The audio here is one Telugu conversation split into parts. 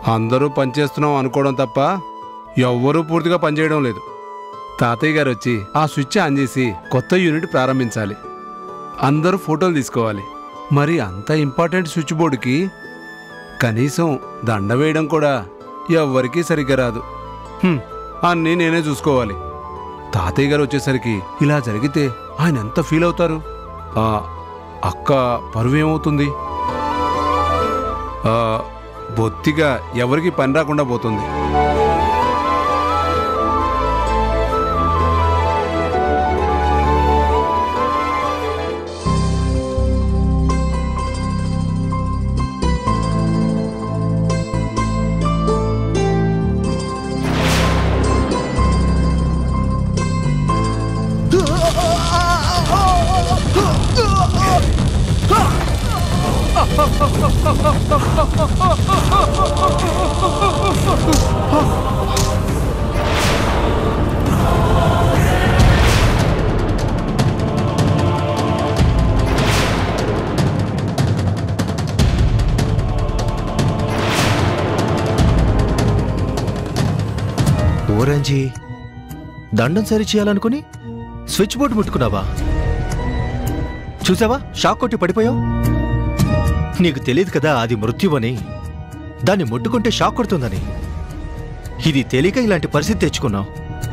అందరూ పనిచేస్తున్నాం అనుకోవడం తప్ప ఎవ్వరూ పూర్తిగా పనిచేయడం లేదు తాతయ్య గారు వచ్చి ఆ స్విచ్ ఆన్ చేసి కొత్త యూనిట్ ప్రారంభించాలి అందరూ ఫోటోలు తీసుకోవాలి మరి అంత ఇంపార్టెంట్ స్విచ్ బోర్డుకి కనీసం దండ వేయడం కూడా ఎవ్వరికీ సరిగ్గా రాదు హ్మ్, అన్నీ నేనే చూసుకోవాలి తాతయ్య గారు వచ్చేసరికి ఇలా జరిగితే ఆయన ఎంత ఫీల్ అవుతారు ఆ, అక్క పరువు ఏమవుతుంది ఆ, బొత్తిగా ఎవరికి పని రాకుండా పోతుంది ఓరంజీ దండం సరి చేయాలనుకుని స్విచ్ బోర్డు ముట్టుకున్నావా చూసావా షాక్ కొట్టి పడిపోయావు నీకు తెలియదు కదా అది మృత్యువని దాన్ని ముట్టుకుంటే షాక్ కొడుతుందని ఇది తెలియక ఇలాంటి పరిస్థితి తెచ్చుకున్నావు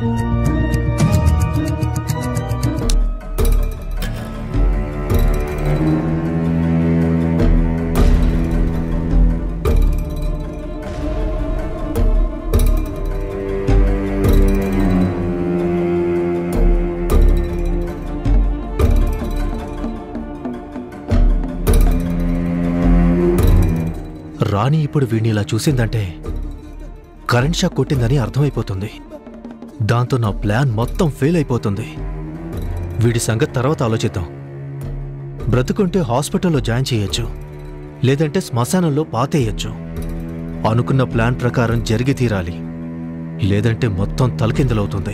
రాణి ఇప్పుడు వీడిని ఇలా చూసిందంటే కరెంట్ షాక్ కొట్టిందని అర్థమైపోతుంది దాంతో నా ప్లాన్ మొత్తం ఫెయిల్ అయిపోతుంది వీడి సంగతి తర్వాత ఆలోచిద్దాం బ్రతుకుంటే హాస్పిటల్లో జాయిన్ చేయొచ్చు లేదంటే శ్మశానంలో పాతేయచ్చు అనుకున్న ప్లాన్ ప్రకారం జరిగి తీరాలి లేదంటే మొత్తం తలకిందులవుతుంది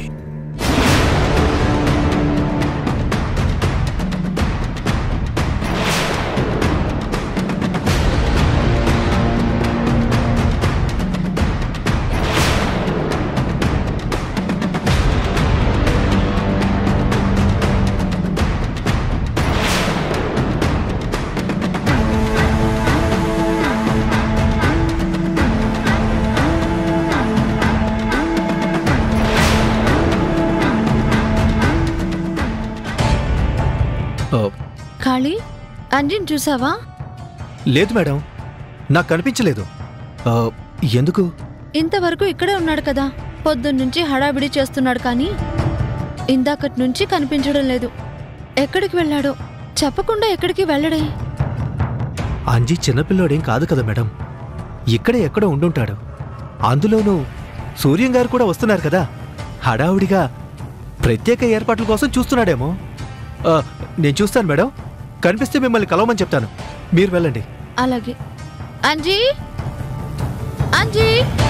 ఆ, ఖాళీ అంజిన్ చూసావా లేదు మేడం నాకు కనిపించలేదు ఆ, ఎందుకు ఇంతవరకు ఇక్కడే ఉన్నాడు కదా పొద్దున్నుంచి హడావిడి చేస్తున్నాడు కానీ ఇందాకటి నుంచి కనిపించడం లేదు ఎక్కడికి వెళ్ళాడో చెప్పకుండా ఎక్కడికి వెళ్ళడే అంజీ చిన్నపిల్లోడేం కాదు కదా మేడం ఇక్కడే ఎక్కడో ఉండుంటాడు అందులోనూ సూర్యం గారు కూడా వస్తున్నారు కదా హడావుడిగా ప్రత్యేక ఏర్పాట్ల కోసం చూస్తున్నాడేమో ఆ, నేను చూస్తాను మేడం కనిపిస్తే మిమ్మల్ని కలవమని చెప్తాను మీరు వెళ్ళండి అలాగే అంజీ అంజీ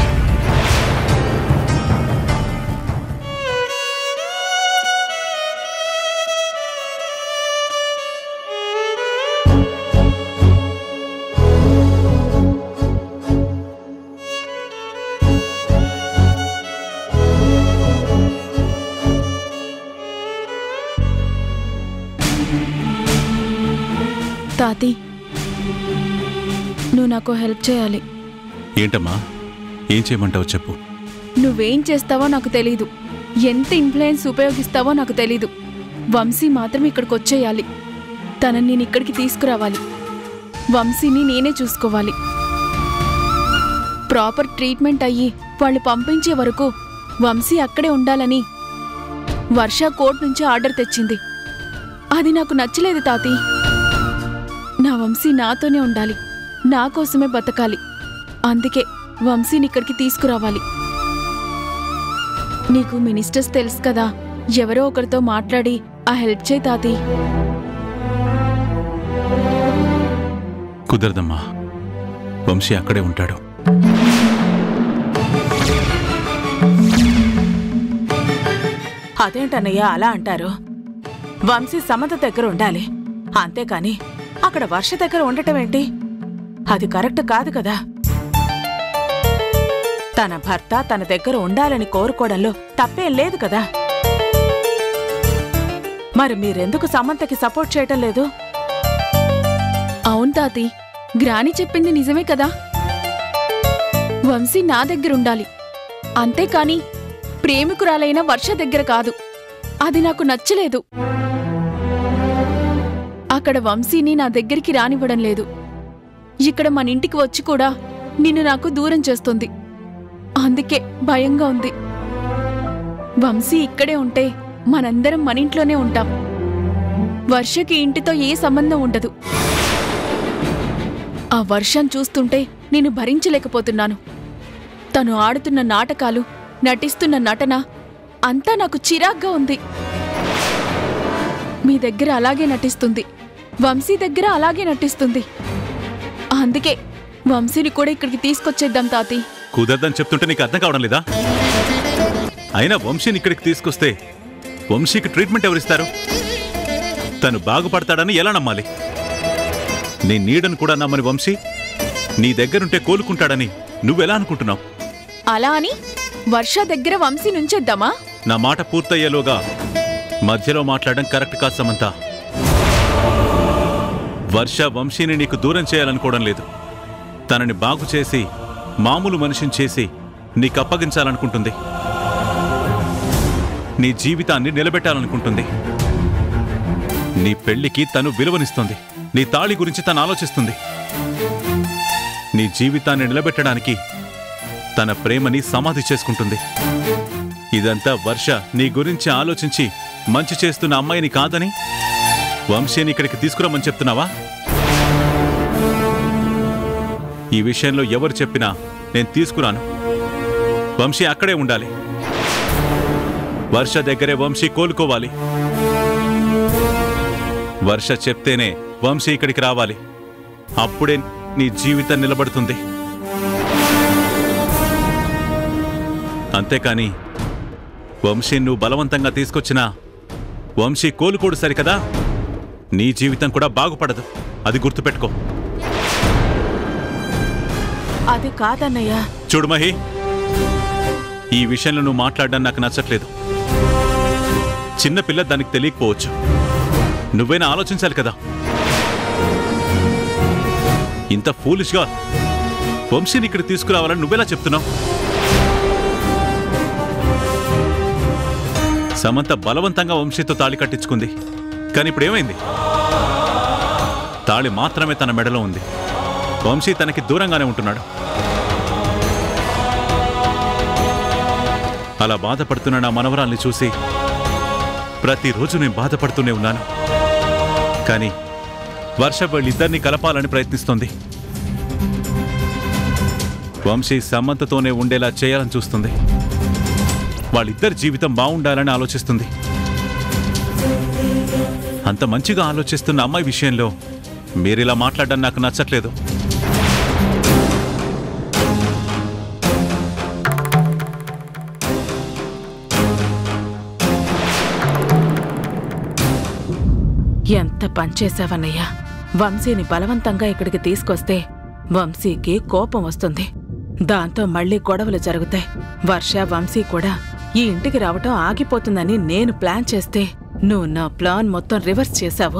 తాతి నువ్వు నాకు హెల్ప్ చేయాలి ఏంటమ్మా ఏం చేయమంటావు చెప్పు నువ్వేం చేస్తావో నాకు తెలీదు ఎంత ఇన్ఫ్లుయెన్స్ ఉపయోగిస్తావో నాకు తెలీదు వంశీ మాత్రం ఇక్కడికి వచ్చేయాలి తనని నేను ఇక్కడికి తీసుకురావాలి వంశీని నేనే చూసుకోవాలి ప్రాపర్ ట్రీట్మెంట్ అయ్యి వాళ్ళు పంపించే వరకు వంశీ అక్కడే ఉండాలని వర్ష కోర్ట్ నుంచి ఆర్డర్ తెచ్చింది అది నాకు నచ్చలేదు తాతి నా వంశీ నాతోనే ఉండాలి నా కోసమే బతకాలి అందుకే వంశీని ఇక్కడికి తీసుకురావాలి నీకు మినిస్టర్స్ తెలుసు కదా ఎవరో ఒకరితో మాట్లాడి ఆ హెల్ప్ చేయి తాతి కుదరదమ్మా వంశీ అక్కడే ఉంటాడు అదేంటన్నయ్య అలా అంటారు వంశీ సమత దగ్గర ఉండాలి అంతేకాని అక్కడ వర్ష దగ్గర ఉండటం ఏంటి అది కరెక్ట్ కాదు కదా తన భర్త తన దగ్గర ఉండాలని కోరుకోవడంలో తప్పేం లేదు కదా మరి మీరెందుకు సమంతకి సపోర్ట్ చేయటం లేదు అవును తాతి గ్రాని చెప్పింది నిజమే కదా వంశీ నా దగ్గరుండాలి అంతేకాని ప్రేమికురాలైన వర్ష దగ్గర కాదు అది నాకు నచ్చలేదు అక్కడ వంశీని నా దగ్గరికి రానివ్వడం లేదు ఇక్కడ మన ఇంటికి వచ్చి కూడా నిన్ను నాకు దూరం చేస్తుంది అందుకే భయంగా ఉంది వంశీ ఇక్కడే ఉంటే మనందరం మన ఇంట్లోనే ఉంటాం వర్షకి ఇంటితో ఏ సంబంధం ఉండదు ఆ వర్షం చూస్తుంటే నేను భరించలేకపోతున్నాను తను ఆడుతున్న నాటకాలు నటిస్తున్న నటన అంతా నాకు చిరాగ్గా ఉంది మీ దగ్గర అలాగే నటిస్తుంది వంశీ దగ్గర అలాగే నటిస్తుంది అందుకే వంశీని కూడా ఇక్కడికి తీసుకొచ్చేద్దాం తాతి కుదరదని చెప్తుంటే నీకు అర్థం కావడం లేదా అయినా వంశీని ఇక్కడికి తీసుకొస్తే వంశీకి ట్రీట్మెంట్ ఎవరిస్తారు తను బాగుపడతాడని ఎలా నమ్మాలి నీ నీడను కూడా నమ్మని వంశీ నీ దగ్గరుంటే కోలుకుంటాడని నువ్వెలా అనుకుంటున్నావు అలా అని వర్ష దగ్గర వంశీ నుంచేద్దామా నా మాట పూర్తయ్యేలోగా మధ్యలో మాట్లాడడం కరెక్ట్ కాదు సమంత వర్ష వంశీని నీకు దూరం చేయాలనుకోవడం లేదు తనని బాగు చేసి మామూలు మనిషిని చేసి నీకు అప్పగించాలనుకుంటుంది నీ జీవితాన్ని నిలబెట్టాలనుకుంటుంది నీ పెళ్లికి తను విలువనిస్తుంది నీ తాళి గురించి తను ఆలోచిస్తుంది నీ జీవితాన్ని నిలబెట్టడానికి తన ప్రేమని సమాధి చేసుకుంటుంది ఇదంతా వర్ష నీ గురించి ఆలోచించి మంచి చేస్తున్న అమ్మాయిని కాదని వంశీని ఇక్కడికి తీసుకురమ్మని చెప్తున్నావా ఈ విషయంలో ఎవరు చెప్పినా నేను తీసుకురాను వంశీ అక్కడే ఉండాలి వర్ష దగ్గరే వంశీ కోలుకోవాలి వర్ష చెప్తేనే వంశీ ఇక్కడికి రావాలి అప్పుడే నీ జీవితం నిలబడుతుంది అంతేకాని వంశీ నువ్వు బలవంతంగా తీసుకొచ్చినా వంశీ కోలుకోడు సరికదా నీ జీవితం కూడా బాగుపడదు అది గుర్తుపెట్టుకో అది కాదన్నయ్య చూడు మహి ఈ విషయంలో నువ్వు మాట్లాడడం నాకు నచ్చట్లేదు చిన్నపిల్ల దానికి తెలియకపోవచ్చు నువ్వైనా ఆలోచించాలి కదా ఇంత ఫూలిష్గా వంశీని ఇక్కడ తీసుకురావాలని నువ్వెలా చెప్తున్నావు సమంత బలవంతంగా వంశీతో తాళి కట్టించుకుంది కానీ ఇప్పుడు ఏమైంది తాళి మాత్రమే తన మెడలో ఉంది వంశీ తనకి దూరంగానే ఉంటున్నాడు అలా బాధపడుతున్న నా మనవరాల్ని చూసి ప్రతిరోజు నేను బాధపడుతూనే ఉన్నాను కానీ వర్ష వాళ్ళిద్దరినీ కలపాలని ప్రయత్నిస్తోంది వంశీ సమంతతోనే ఉండేలా చేయాలని చూస్తుంది వాళ్ళిద్దరి జీవితం బాగుండాలని ఆలోచిస్తుంది అంత మంచిగా ఆలోచిస్తున్న అమ్మాయి విషయంలో మీరిలా మాట్లాడడం నాకు నచ్చట్లేదు ఎంత పనిచేశావన్నయ్యా వంశీని బలవంతంగా ఇక్కడికి తీసుకొస్తే వంశీకి కోపం వస్తుంది దాంతో మళ్ళీ గొడవలు జరుగుతాయి వర్ష వంశీ కూడా ఈ ఇంటికి రావటం ఆగిపోతుందని నేను ప్లాన్ చేస్తే నువ్వు నా ప్లాన్ మొత్తం రివర్స్ చేశావు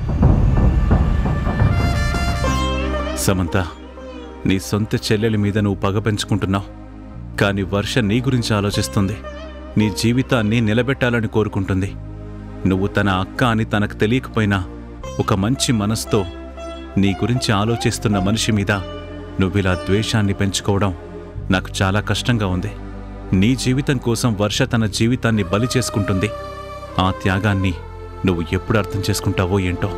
సమంత నీ సొంత చెల్లెలి మీద నువ్వు పగ పెంచుకుంటున్నావు కానీ వర్ష నీ గురించి ఆలోచిస్తుంది నీ జీవితాన్ని నిలబెట్టాలని కోరుకుంటుంది నువ్వు తన అక్క అని తనకు తెలియకపోయినా ఒక మంచి మనసుతో నీ గురించి ఆలోచిస్తున్న మనిషి మీద నువ్విలా ద్వేషాన్ని పెంచుకోవడం నాకు చాలా కష్టంగా ఉంది నీ జీవితం కోసం వర్ష తన జీవితాన్ని బలి చేసుకుంటుంది ఆ త్యాగాన్ని నువ్వు ఎప్పుడు అర్థం చేసుకుంటావో ఏంటో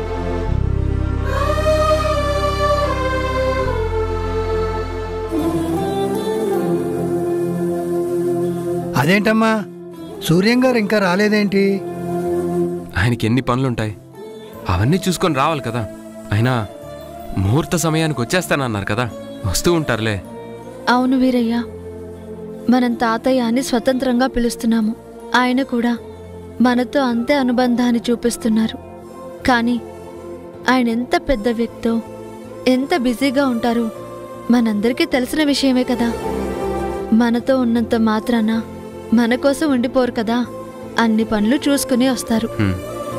అదేంటమ్మా సూర్యం గారు ఇంకా రాలేదేంటి ఆయనకి ఎన్ని పనులుంటాయి అవన్నీ చూసుకొని రావాలి కదా అయినా ముహూర్త సమయానికి వచ్చేస్తానన్నారు కదా వస్తూ ఉంటారులే అవును వీరయ్య మనం తాతయ్య అని స్వతంత్రంగా పిలుస్తున్నాము ఆయన కూడా మనతో అంతే అనుబంధాన్ని చూపిస్తున్నారు కానీ ఆయన ఎంత పెద్ద వ్యక్తో ఎంత బిజీగా ఉంటారో మనందరికీ తెలిసిన విషయమే కదా మనతో ఉన్నంత మాత్రాన మన కోసం ఉండిపోరు కదా అన్ని పనులు చూసుకుని వస్తారు హ్మ్.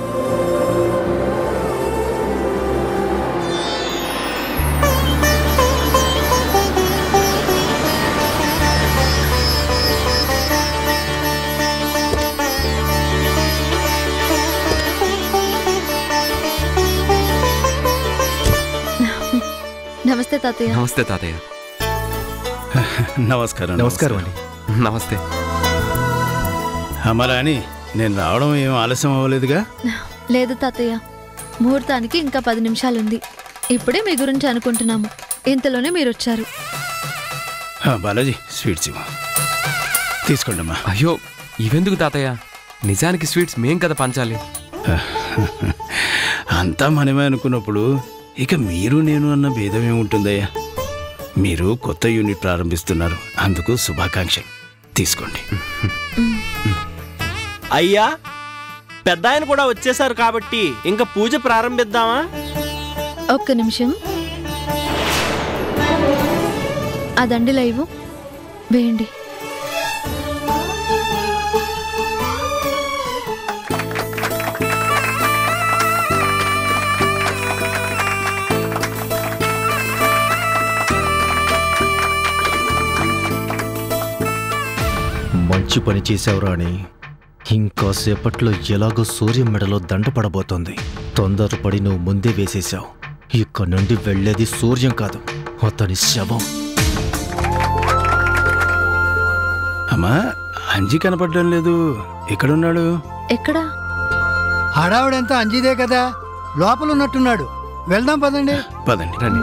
నమస్తే తాతయ్య నమస్తే తాతయ్య నమస్కారం నమస్కారం అండి నమస్తే అమరాని నేను రావడం ఏం ఆలస్యం అవ్వలేదుగా లేదు తాతయ్య ముహూర్తానికి ఇంకా పది నిమిషాలుంది ఇప్పుడే మీ గురించి అనుకుంటున్నాము ఇంతలోనే మీరు వచ్చారు ఆ, బాలాజీ స్వీట్స్ ఇవ్వు తీసుకోండి అమ్మా అయ్యో ఇవెందుకు తాతయ్య నిజానికి స్వీట్స్ మేం కదా పంచాలి అంతా మనమే అనుకున్నప్పుడు ఇక మీరు నేను అన్న భేదం ఏముంటుందయ్యా మీరు కొత్త యూనిట్ ప్రారంభిస్తున్నారు అందుకు శుభాకాంక్షలు తీసుకోండి అయ్యా పెద్ద ఆయన కూడా వచ్చేసారు కాబట్టి ఇంకా పూజ ప్రారంభిద్దామా ఒక్క నిమిషం ఆ దండిలో ఇవ్వు వేయండి మంచి పని చేశావురా అని ఇంకా సేపట్లో ఎలాగో సూర్యం మెడలో దండ పడబోతోంది తొందరపడి నువ్వు ముందే వేసేశావు ఇక్కడ నుండి వెళ్ళేది సూర్యం కాదు అతని శవం అమ్మా అంజీ కనపడడం లేదు ఎక్కడున్నాడు ఎక్కడా హడావుడంతా అంజీదే కదా లోపల ఉన్నట్టున్నాడు వెళ్దాం పదండి పదండి రండి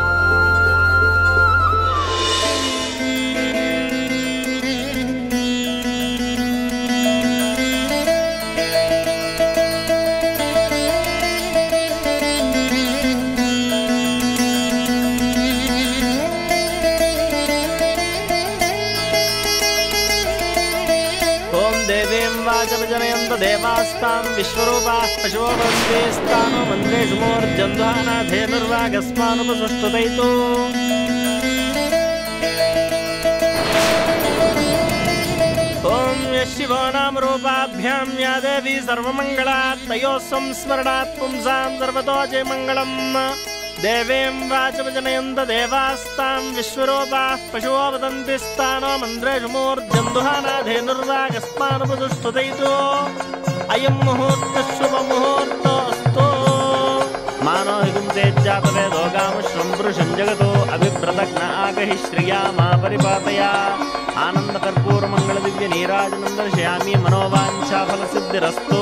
ఓం దేవీం వాచమజనయంత దేవాస్తాం విశ్వరూపాः పశవో వందే స్థానో మంత్రేషు మూర్జంధ్వానాధేనుర్వాగస్మానుపసుష్టుతైతో ఓం యశివో నామ రూపాభ్యాం యా దేవీ సర్వమంగళా తయోः సంస్మరణాత్ పుంసాం సర్వతో జయమంగళం దేవీం వాచమజనయంత దేవాస్తాం విశ్వరూపాः పశవో వదంతి స్థానో మంత్రేషు మూర్జంధ్వానాధేనుర్వాగస్మానుపసుష్టుతైతో అయం ముహూర్త శుభ ముహూర్తోస్తు మానోహిగుంసేజ్జాతవేదో గాముష్వం పురుషం జగతో అభిప్రదగ్న ఆగహి శ్రియా మా పరిపాతయ ఆనందకర్పూరమంగళ దివ్య నీరాజనం దర్శయామి మనోవాంఛాఫల సిద్ధిరస్తు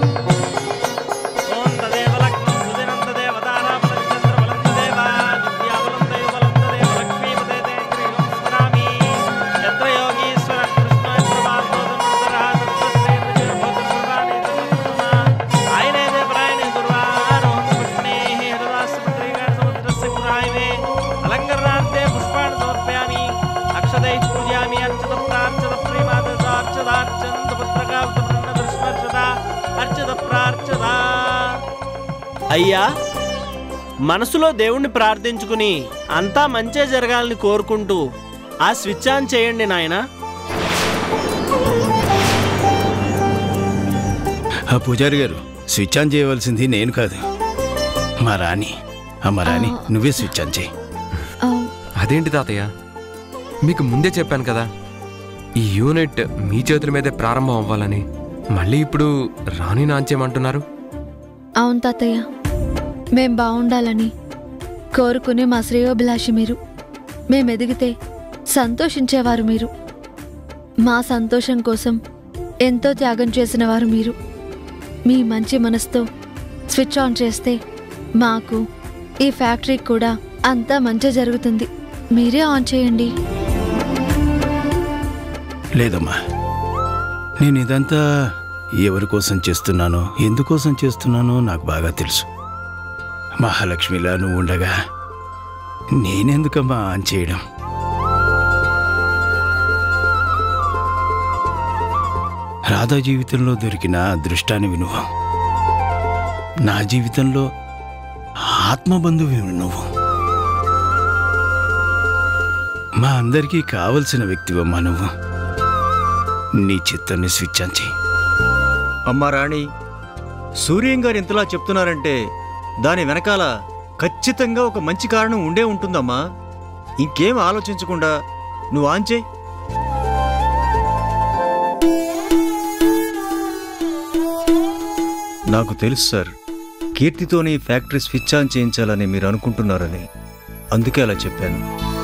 ఓం తదేవ లగ్నం సుదినం తదేవ తారాబలం చంద్రబలం తదేవ విద్యాబలం దైవబలం తదేవ లక్ష్మీపతే తే శ్రీయం స్మరామి యత్ర యోగీశ్వర కృష్ణ కృపార్థోదనుసరః తత్రశ్రేర్విజయభూతసర్వాణి తమస్మమ ఆయనే దేవరాయణి దుర్వారోహం పుష్ణేః హృదాస్పత్రీగా సముద్రస్య గురాయిమే అలంకరణార్థే పుష్పాణి సమర్పయామి అక్షతైః పూజయామి అర్చత ప్రార్చత ప్రేమాదర్శార్చదార్చంత పుత్రకావిత దృష్మర్చత అర్చత ప్రార్చత అయ్యా మనసులో దేవుణ్ణి ప్రార్థించుకుని అంతా మంచే జరగాలని కోరుకుంటూ ఆ స్విచ్ ఆన్ చేయండి నాయనా ఆ పూజారి గారు స్విచ్ ఆన్ చేయవలసింది నేను కాదు మా రాణి అమ్మ రాణి నువ్వే స్విచ్ ఆన్ చేయి ఆ, అదేంటి తాతయ్య మీకు ముందే చెప్పాను కదా ఈ యూనిట్ మీ చేతుల మీదే ప్రారంభం అవ్వాలని మళ్ళీ ఇప్పుడు రాణి నాంచేయమంటున్నారు అవును తాతయ్య మేం బాగుండాలని కోరుకునే మా శ్రేయోభిలాషి మీరు మేం ఎదిగితే సంతోషించేవారు మీరు మా సంతోషం కోసం ఎంతో త్యాగం చేసిన వారు మీరు మీ మంచి మనసుతో స్విచ్ ఆన్ చేస్తే మాకు ఈ ఫ్యాక్టరీకి కూడా అంతా మంచి జరుగుతుంది మీరే ఆన్ చేయండి లేదమ్మా నేను ఇదంతా ఎవరి కోసం చేస్తున్నానో ఎందుకోసం చేస్తున్నానో నాకు బాగా తెలుసు మహాలక్ష్మిలా నువ్వు ఉండగా నేనెందుకమ్మా ఆన్ చేయడం రాధా జీవితంలో దొరికిన అదృష్టానివి నువ్వు నా జీవితంలో ఆత్మబంధువి నువ్వు మా అందరికీ కావలసిన వ్యక్తివమ్మా నువ్వు నీ చిత్తాన్ని స్విచ్ ఆన్ చేయి అమ్మా రాణి సూర్యం గారు ఇంతలా చెప్తున్నారంటే దాని వెనకాల ఖచ్చితంగా ఒక మంచి కారణం ఉండే ఉంటుందమ్మా ఇంకేం ఆలోచించకుండా నువ్వు ఆన్ చేయి నాకు తెలుసు సార్ కీర్తితోని ఫ్యాక్టరీ స్విచ్ ఆన్ చేయించాలని మీరు అనుకుంటున్నారని అందుకే అలా చెప్పాను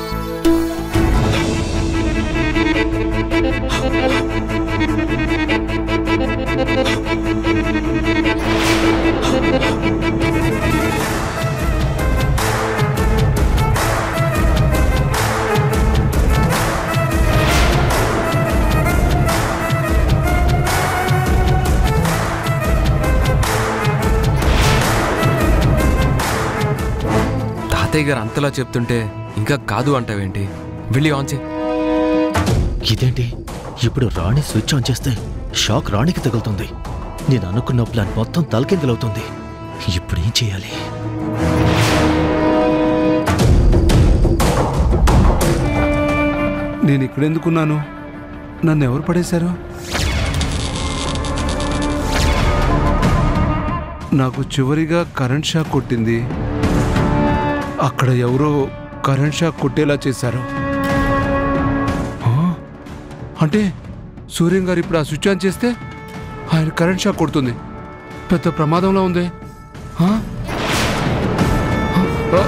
తాతయ్య గారు అంతలా చెప్తుంటే ఇంకా కాదు అంటావేంటి వెళ్ళి ఆన్ చే ఇదేంటి ఇప్పుడు రాణి స్విచ్ ఆన్ చేస్తే షాక్ రాణికి తగులుతుంది నేను అనుకున్న ప్లాన్ మొత్తం తలకిందులవుతుంది ఇప్పుడు ఏం చేయాలి నేను ఇక్కడెందుకున్నాను నన్ను ఎవరు పడేశారు నాకు చివరిగా కరెంట్ షాక్ కొట్టింది అక్కడ ఎవరో కరెంట్ షాక్ కొట్టేలా చేశారు ఆ? అంటే సూర్యం గారు ఇప్పుడు ఆ స్విచ్ ఆన్ చేస్తే ఆయన కరెంట్ షాక్ కొడుతుంది పెద్ద ప్రమాదంలో ఉంది ఆ? ఆ?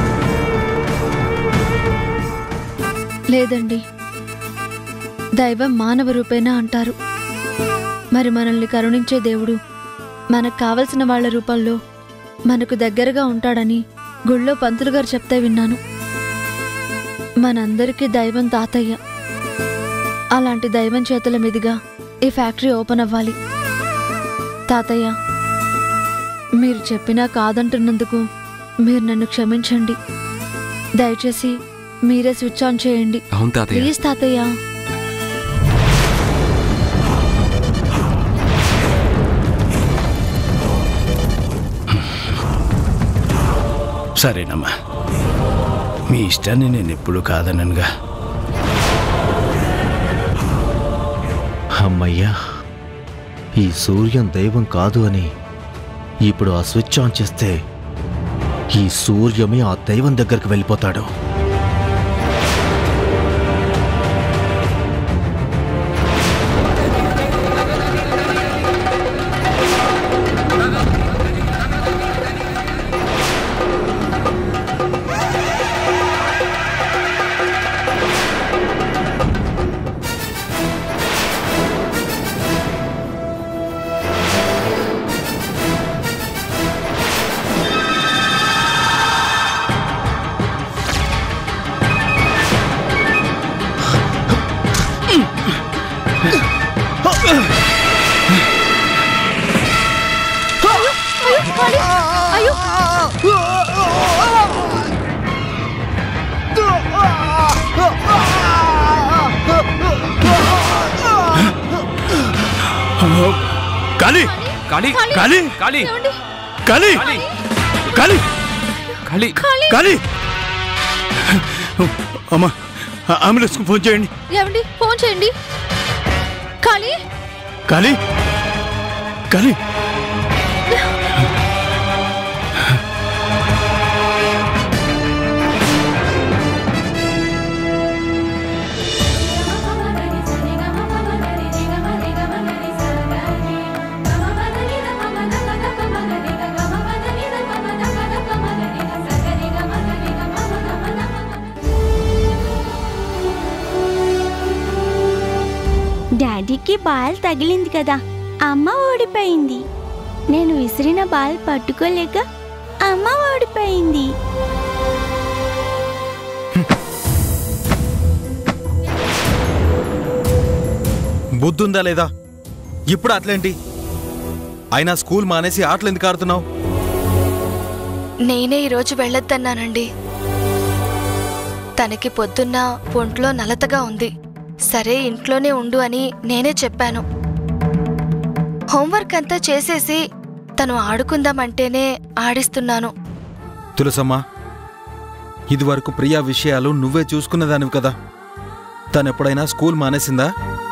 లేదండి దైవం మానవ రూపేణ అంటారు మరి మనల్ని కరుణించే దేవుడు మనకు కావలసిన వాళ్ళ రూపంలో మనకు దగ్గరగా ఉంటాడని గుళ్ళో పంతులు గారు చెప్తే విన్నాను మనందరికీ దైవం తాతయ్య అలాంటి దైవం చేతుల మీదుగా ఈ ఫ్యాక్టరీ ఓపెన్ అవ్వాలి తాతయ్య మీరు చెప్పినా కాదంటున్నందుకు మీరు నన్ను క్షమించండి దయచేసి మీరే స్విచ్ ఆన్ చేయండి అవును తాతయ్య ప్లీజ్ తాతయ్య సరేనమ్మా మీ ఇష్టాన్ని నేను ఎప్పుడు కాదననుగా అమ్మయ్యా ఈ సూర్యం దైవం కాదు అని ఇప్పుడు ఆ స్విచ్ ఆన్ చేస్తే ఈ సూర్యమే ఆ దైవం దగ్గరికి వెళ్ళిపోతాడు కాలి కాళీ కాలి కాళీ కాలి కాలి కాళీ కాలి అమ్మా అంబులెన్స్కి ఫోన్ చేయండి ఏమండి ఫోన్ చేయండి ఖాళీ కాలి కాలి డాడీకి బాల్ తగిలింది కదా అమ్మ ఓడిపోయింది నేను విసిరిన బాల్ పట్టుకోలేక అమ్మ ఓడిపోయింది బుద్ధుందా లేదా ఇప్పుడు అట్లేంటి అయినా స్కూల్ మానేసి ఆటలు ఎందుకు ఆడుతున్నావు నేనే ఈరోజు వెళ్ళొద్దన్నానండి తనకి పొద్దున్న ఒంట్లో నలతగా ఉంది సరే ఇంట్లోనే ఉండు అని నేనే చెప్పాను హోంవర్క్ అంతా చేసేసి తను ఆడుకుందామంటేనే ఆడిస్తున్నాను తులసమ్మా ఇదివరకు ప్రియా విషయాలు నువ్వే చూసుకునేదానివి కదా తనెప్పుడైనా స్కూల్ మానేసిందా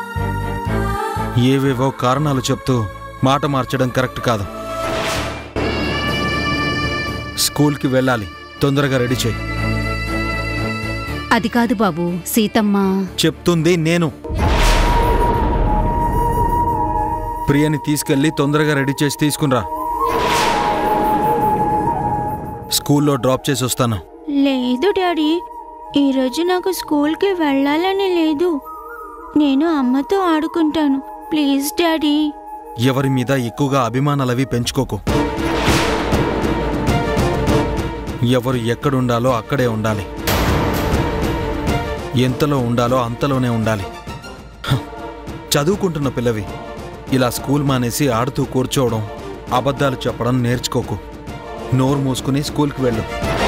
ఏవేవో కారణాలు చెప్తూ మాట మార్చడం కరెక్ట్ కాదు స్కూల్కి వెళ్ళాలి తొందరగా రెడీ చేయి అది కాదు బాబు సీతమ్మ చెప్తుంది నేను ప్రియని తీసుకెళ్ళి తొందరగా రెడీ చేసి తీసుకునిరా స్కూల్లో డ్రాప్ చేసి వస్తాను లేదు డాడీ ఈరోజు నాకు స్కూల్కి వెళ్ళాలని లేదు నేను అమ్మతో ఆడుకుంటాను ప్లీజ్ డాడీ ఎవరి మీద ఎక్కువగా అభిమానాలవి పెంచుకోకు ఎవరు ఎక్కడుండాలో అక్కడే ఉండాలి ఎంతలో ఉండాలో అంతలోనే ఉండాలి హ, చదువుకుంటున్న పిల్లవి ఇలా స్కూల్ మానేసి ఆడుతూ కూర్చోవడం అబద్ధాలు చెప్పడం నేర్చుకోకు నోరు మూసుకుని స్కూల్కి వెళ్ళు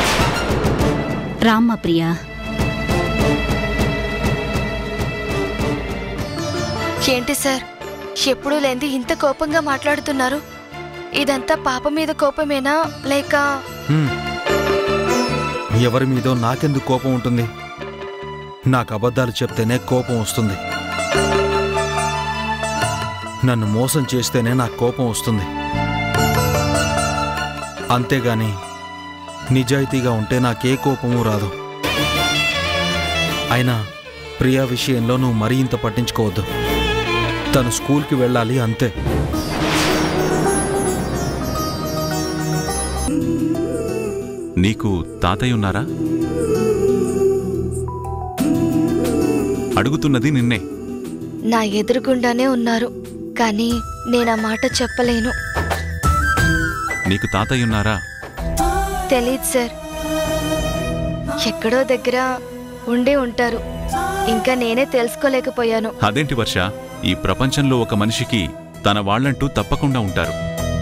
రామ్మ ప్రియా ఏంటి సార్ ఎప్పుడూ లేంది ఇంత కోపంగా మాట్లాడుతున్నారు ఇదంతా పాప మీద కోపమేనా లేక హ్మ్. ఎవరి మీదో నాకెందుకు కోపం ఉంటుంది నాకు అబద్ధాలు చెప్తేనే కోపం వస్తుంది నన్ను మోసం చేస్తేనే నాకు కోపం వస్తుంది అంతేగాని నిజాయితీగా ఉంటే నాకే కోపము రాదు అయినా ప్రియా విషయంలో నువ్వు మరీ ఇంత పట్టించుకోవద్దు తను స్కూల్కి వెళ్ళాలి అంతే నీకు తాతయ్య ఉన్నారా అడుగుతున్నది నిన్నే నా ఎదురుగుండానే ఉన్నారు కానీ నేను ఆ మాట చెప్పలేను నీకు తాతయ్య ఉన్నారా తెలీదు సార్ ఎక్కడో దగ్గర ఉండే ఉంటారు ఇంకా నేనే తెలుసుకోలేకపోయాను అదేంటి వర్ష ఈ ప్రపంచంలో ఒక మనిషికి తన వాళ్ళంటూ తప్పకుండా ఉంటారు